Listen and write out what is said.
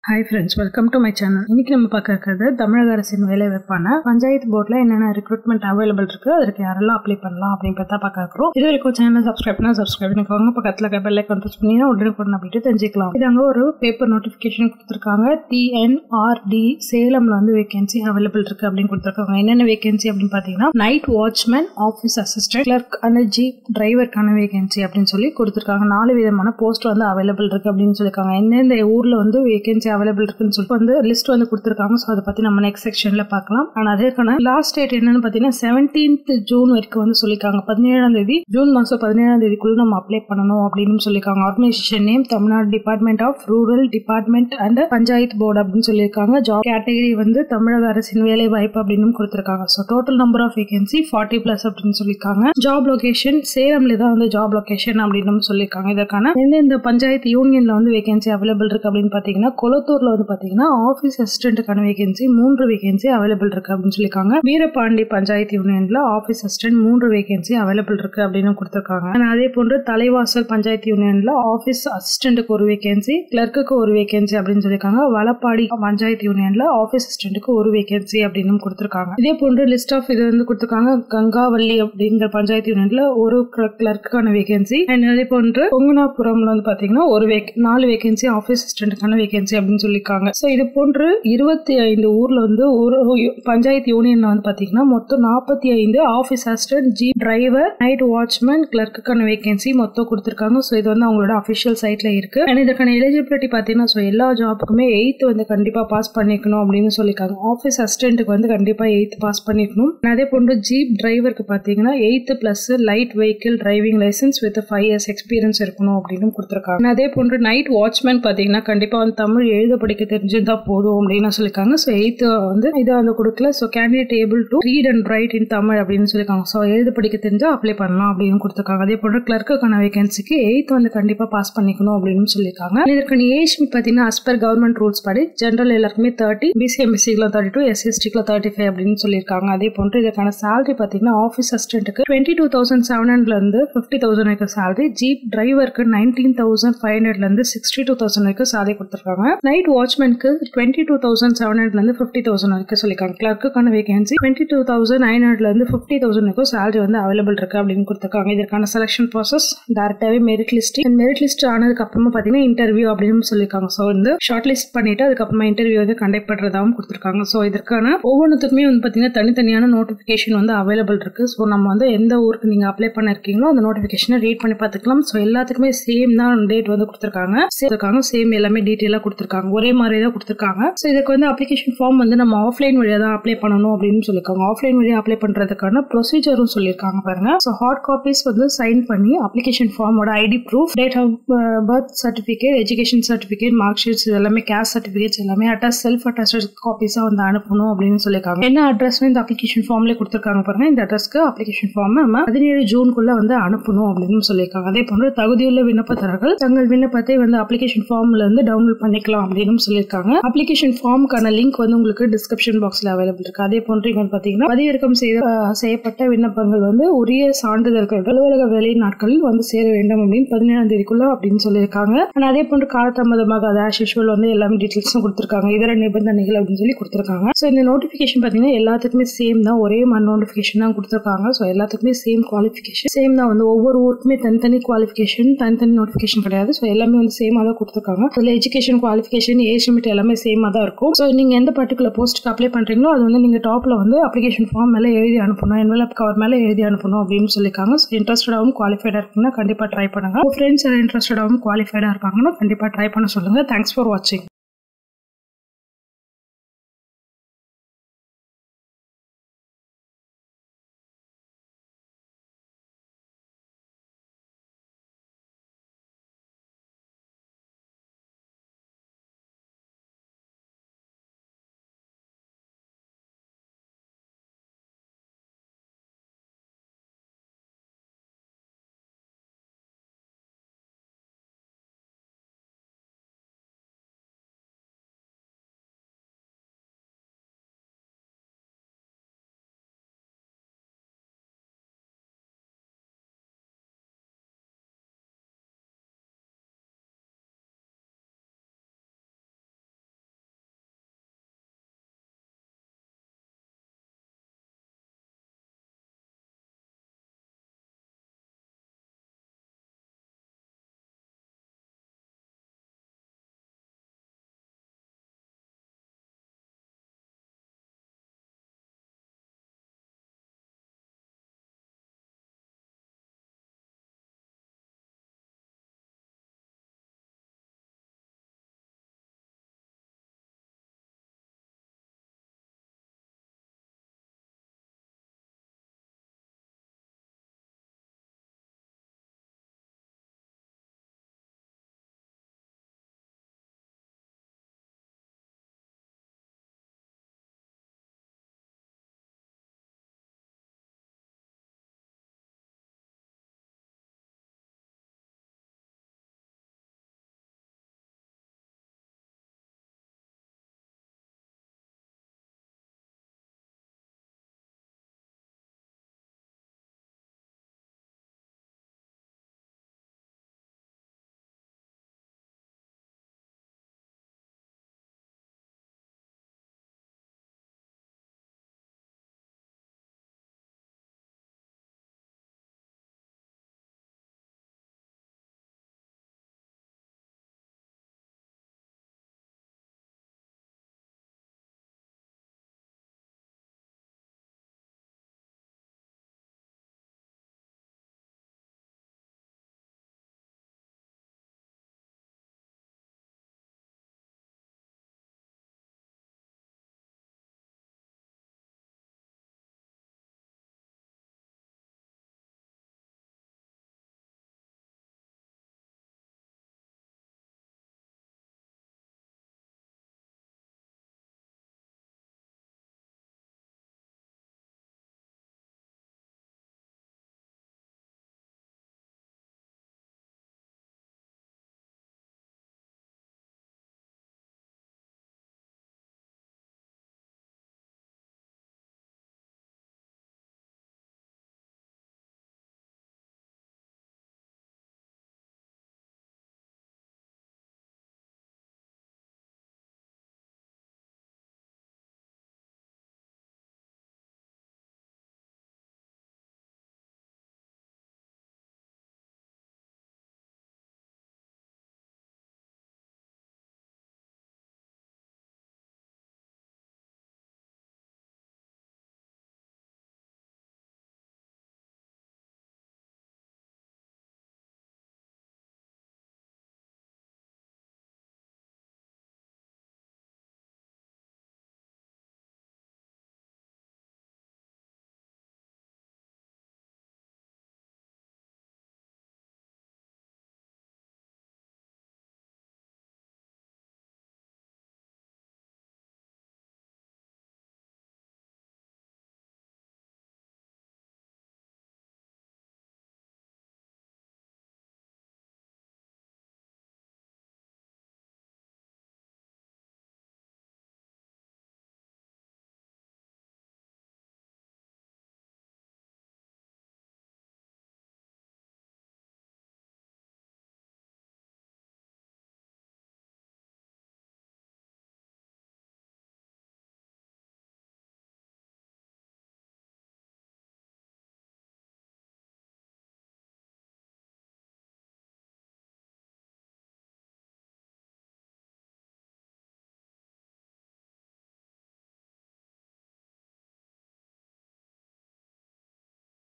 hi friends welcome to my channel இன்னைக்கு நம்ம பார்க்க இருக்கிறது தமிழக அரசின் வேலை வாய்ப்பான பஞ்சாயத்து போர்டில் என்னென்ன ரெக்ரூட்மெண்ட் அவைலபிள் இருக்கு அதற்கு யாரெல்லாம் அப்ளை பண்ணலாம் அப்படின்னு பார்த்தா பார்க்க இருக்கிறோம் இது வரைக்கும் சேனல் சப்ஸ்கிரைப் பண்ணா சப்ஸ்கிரைப் பண்ணிக்கோங்க பக்கத்தில் இருக்க பெல் ஐக்கான் ப்ரெஸ் பண்ணி உடனுக்குடன் அப்படின்ட்டு தெரிஞ்சுக்கலாம் இது அங்கே ஒரு பேப்பர் நோட்டிஃபிகேஷன் கொடுத்துருக்காங்க டிஎன்ஆர்டி சேலம்ல வந்து வேகன்சி அவைலபிள் இருக்கு அப்படின்னு கொடுத்துருக்காங்க என்னென்ன வேகன்சி அப்படின்னு பார்த்தீங்கன்னா night watchman office assistant clerk and jeep டிரைவருக்கான வேகன்சி அப்படின்னு சொல்லி கொடுத்துருக்காங்க நாலு விதமான போஸ்ட் வந்து அவைலபிள் இருக்கு அப்படின்னு சொல்லியிருக்காங்க எந்தெந்த ஊர்ல வந்து வேகன்சி அவைலபிள் இருக்குன்னு சொல்லிட்டு வந்து லிஸ்ட் வந்து கொடுத்துருக்காங்க ஸோ அதை பத்தி நம்ம நெக்ஸ்ட் செக்ஷன்ல பார்க்கலாம் ஆனால் அதற்கான லாஸ்ட் டேட் என்னன்னு பார்த்தீங்கன்னா செவன்டீன்த் ஜூன் வரைக்கும் வந்து சொல்லியிருக்காங்க பதினேழாம் தேதி ஜூன் மாசம் பதினேழாம் தேதிக்குள்ள நம்ம அப்ளை பண்ணணும் அப்படின்னு சொல்லியிருக்காங்க organisation name Tamil Nadu department of rural department and panchayat board அப்படின்னு சொல்லியிருக்காங்க ஜாப் கேட்டகரி வந்து தமிழக அரசின் வேலை வாய்ப்பு அப்படின்னு கொடுத்துருக்காங்க so total number of vacancy forty plus அப்படின்னு சொல்லியிருக்காங்க ஜாப் லொகேஷன் சேலம்ல தான் வந்து ஜாப் லொகேஷன் அப்படின்னு சொல்லியிருக்காங்க இதற்கான எந்தெந்த பஞ்சாயத்து யூனியன்ல வந்து வேகன்சி அவைலபிள் இருக்கு அப்படின்னு பார்த்தீங்கன்னா கொளத்தூர்ல வந்து பார்த்தீங்கன்னா ஆஃபீஸ் அசிஸ்டன்ட்டுக்கான வேகன்சி மூன்று வேகன்சி அவைலபிள் இருக்கு அப்படின்னு சொல்லியிருக்காங்க வீரபாண்டி பஞ்சாயத்து யூனியன்ல ஆஃபீஸ் அசிஸ்டன்ட் மூன்று வேகன்சி அவைலபிள் இருக்கு அப்படின்னு கொடுத்துருக்காங்க And அதே போன்று தலைவாசல் பஞ்சாயத்து யூனியன்ல ஆஃபீஸ் அசிஸ்டன்ட்டுக்கு ஒரு வேகன்சி கிளர்க்குக்கு ஒரு வேகன்சி அப்படின்னு சொல்லியிருக்காங்க வலப்பாடி பஞ்சாயத்து யூனியன்ல ஆஃபீஸ் அசிஸ்டன்ட்டுக்கு ஒரு வேகன்சி அப்படின்னு கொடுத்துருக்காங்க இதே போன்று லிஸ்ட் ஆஃப் இது வந்து கொடுத்துருக்காங்க கங்காவல்லி அப்படிங்கிற பஞ்சாயத்து யூனியன்ல ஒரு கிளர்க்குக்கான வேகன்சி அண்ட் அதே போன்று பொங்குனாபுரம்ல வந்து பாத்தீங்கன்னா ஒரு வேக் நாலு வேகன்சி ஆஃபீஸ் அசிஸ்டன்ட்டுக்கான வேகன்சி அப்படின்னு சொல்லியிருக்காங்க ஸோ இது போன்று இருபத்தி ஐந்து ஊர்ல வந்து ஒரு பஞ்சாயத்து யூனியன்ல வந்து பாத்தீங்கன்னா மொத்தம் நாற்பத்தி ஐந்து ஆஃபீஸ் அசிஸ்டன்ட் ஜி டிரைவர் நைட் வாட்ச்மேன் கிளர்க்குக்கான வேகன்சி மொத்தம் கொடுத்துருக்காங்க ஸோ இது வந்து அவங்களோட அஃபிஷியல் சைட்ல இருக்கு அண்ட் இதுக்கான எலிஜிபிலிட்டி பாத்தீங்கன்னா ஸோ எல்லா ஜாப்புக்குமே எயித் வந்து கண்டிப்பா பாஸ் பண்ணிக்கணும் அப்படின்னு சொல்லியிருக்காங்க ஆஃபீஸ் அசிஸ்டன்ட்டுக்கு வந்து கண்டிப்பா எயித் பாஸ் பண்ணிக்கணும் And அதே போன்று ஜீப் டிரைவருக்கு பாத்தீங்கன்னா eighth plus light vehicle driving licence with five years experience இருக்கணும் அப்படின்னு கொடுத்துருக்காங்க And அதே போன்று நைட் வாட்ச்மேன் பாத்தீங்கன்னா கண்டிப்பா வந்து தமிழ் எழுத படிக்க தெரிஞ்சிருந்தா போதும் அப்படின்னு சொல்லியிருக்காங்க ஸோ எயித் வந்து இதை வந்து கொடுக்கல so candidate able to read and write in Tamil அப்படின்னு சொல்லியிருக்காங்க ஸோ எழுத படிக்க தெரிஞ்சா அப்ளை பண்ணலாம் அப்படின்னு கொடுத்துருக்காங்க அதே போன்று கிளர்க்குக்கான வேகன்சிக்கு எயித் வந்து கண்டிப்பா பாஸ் பண்ணிக்கணும் அப்படின்னு சொல்லியிருக்காங்க இதற்கான ஏஜ் பாத்தீங்கன்னா அஸ் பர் கவர்மெண்ட் ரூல்ஸ் படி ஜென்ரல் எல்லாருக்குமே தேர்ட்டி பிசி எம்பிசிக்குள்ள தேர்ட்டி டூ எஸ்சிஎஸ்டிக்குள்ள தேர்ட்டி ஃபைவ் அப்படின்னு சொல்லியிருக்காங்க அதே போன்று இதற்கான சேலரி பாத்தீங்கன்னா ஆஃபீஸ் அசிஸ்டன்ட்டுக்கு டுவெண்ட்டி டூ தௌசண்ட் செவன் ஹண்ட்ரட்ல இருந்து ஃபிஃப்டி தௌசண்ட் வரைக்கும் சேலரி ஜீப் டிரைவருக்கு நைன்டீன் தௌசண்ட் ஃபைவ் ஹண்ட்ரட்ல இருந்து சிக்ஸ்டி டூ தௌசண்ட் வரைக்கும் சேலரி கொடுத்துருக்காங்க நைட் வாட்ச்மேனுக்கு டுவெண்ட்டி டூ தௌசண்ட் செவன் ஹண்ட்ரட்ல இருந்து ஃபிஃப்டி தௌசண்ட் வரைக்கும் சொல்லியிருக்காங்க கிளர்க்குக்கான vacancy twenty two thousand nine ஹண்ட்ரட்ல இருந்து ஃபிஃப்டி தௌசண்ட் வரைக்கும் சேலரி வந்து அவைலபிள் இருக்கு அப்படின்னு கொடுத்துருக்காங்க இதற்கான செலக்ஷன் ப்ராசஸ் டேரக்டாவே மெரிட் லிஸ்ட் மெரிட் லிஸ்ட் ஆனதுக்கு அப்புறமா பாத்தீங்கன்னா இன்டர்வியூ அப்படின்னு சொல்லியிருக்காங்க ஸோ வந்து ஷார்ட் லிஸ்ட் பண்ணிட்டு அதுக்கப்புறமா இன்டர்வியூ வந்து கண்டக்ட் பண்றதாகவும் கொடுத்துருக்காங்க ஸோ இதற்கான ஒவ்வொன்றுத்துக்குமே வந்து பாத்தீங்கன்னா தனித்தனியான நோட்டிபிகேஷன் வந்து அவைலபிள் இருக்கு ஸோ நம்ம வந்து எந்த ஊருக்கு நீங்க அப்ளை பண்ண இருக்கீங்களோ அந்த நோட்டிபிகேஷனை ரீட் பண்ணி பார்த்துக்கலாம் ஸோ எல்லாத்துக்குமே சேம் தான் டேட் வந்து கொடுத்துருக்காங்க இருக்காங்க சேம் எல்லாமே டீட்டெயிலாக கொடுத்துருக்காங்க ஒரே மாதிரி தான் கொடுத்துருக்காங்க ஸோ இதுக்கு வந்து அப்ளிகேஷன் ஃபார்ம் வந்து நம்ம ஆஃப்லைன் வழியாக தான் அப்ளை பண்ணணும் அப்படின்னு சொல்லியிருக்காங்க ஆஃப்லைன் வழியாக அப்ளை பண்றதுக்கான ப்ரொசீஜரும் சொல்லியிருக்காங்க பாருங்க ஸோ ஹார்ட் காப்பீஸ் வந்து சைன் பண்ணி அப்ளிகேஷன் ஃபார்மோட ID proof date of birth certificate education certificate mark sheets எல்லாமே கேஸ் சர்டிஃபிகேட்ஸ் எல்லாமே அட்டாச் செல்ஃப் அட்டாச் காப்பீஸாக வந்து அனுப்பணும் அப்படின்னு சொல்லியிருக்காங்க என்ன அட்ரஸ் இந்த அப்ளிகேஷன் ஃபார்ம்லேயே கொடுத்துருக்காங்க பாருங்க இந்த அட்ரஸ்க்கு அப்ளிகேஷன் ஃபார்ம் நம்ம பதினேழு ஜூனுக்குள்ள வந்து அனுப்பணும் அப்படின்னு சொல்லியிருக்காங்க அதே போன்று தகுதியுள்ள விண்ணப்பதாரர்கள் தங்கள் விண்ணப்பத்தை வந்து அப்ளிகேஷன் ஃபார்ம்ல இருந்து டவுன்லோட் பண்ணிக்கலாம் அப்படின்னு சொல்லியிருக்காங்க அப்ளிகேஷன் ஃபார்முக்கான லிங்க் வந்து உங்களுக்கு டிஸ்கிரிப்ஷன் பாக்ஸ்ல அவைலபிள் இருக்கு அதே போன்று இங்க பாத்தீங்கன்னா பதிவிறக்கம் செய்த செய்யப்பட்ட விண்ணப்பங்கள் வந்து உரிய சான்றிதழ்கள் அலுவலக வேலை நாட்களில் வந்து சேர வேண்டும் அப்படின்னு பதினேழாம் தேதிக்குள்ள அப்படின்னு சொல்லியிருக்காங்க அதே போன்று காலதாமதமாக அது ஆஸ் யூஷுவல் வந்து எல்லாமே டீட்டெயில்ஸும் கொடுத்துருக்காங்க இதர நிபந்தனைகள் அப்படின்னு சொல்லி கொடுத்துருக்காங்க ஸோ இந்த நோட்டிஃபிகேஷன் பார்த்தீங்கன்னா எல்லாத்துக்குமே சேம் தான் ஒரே மாதிரி நோட்டிஃபிகேஷன் தான் கொடுத்துருக்காங்க ஸோ எல்லாத்துக்குமே சேம் குவாலிஃபிகேஷன் சேம் தான் வந்து ஒவ்வொரு ஊருக்குமே தனித்தனி குவாலிஃபிகேஷன் தனித்தனி நோட்டிஃபிகேஷன் கிடையாது ஸோ எல்லாமே வந்து சேமாக தான் கொடுத்துருக்காங்க அதில் எஜுகேஷன் குவாலிஃபிகேஷன் ஏஜ் லிமிட் எல்லாமே சேமாக தான் இருக்கும் ஸோ நீங்கள் எந்த பர்டிகுலர் போஸ்ட்டுக்கு அப்ளை பண்ணுறீங்களோ அது வந்து நீங்கள் டாப்பில் வந்து அப்ளிகேஷன் ஃபார்ம் மேலே எழுதி அனுப்பணும் என்வெலப் கவர் மேலே எழுதி அனுப்பணும் அப்படின்னு சொல்லியிருக்காங்க ஸோ இன்ட்ரெஸ்டடாகவும் குவாலிஃபைடாக இருக்குன்னா கண்டிப்பாக ட்ரை பண்ணுங்க உங்கள் ஃப்ரெண்ட்ஸ் யாரும் இன்ட்ரெஸ்டடாகவும் குவாலிஃபைடாக இருக்காங்கன்னா கண்டிப்பாக ட்ரை பண்ண சொல்லுங்கள் தேங்க்ஸ் ஃபார் வாட்சிங்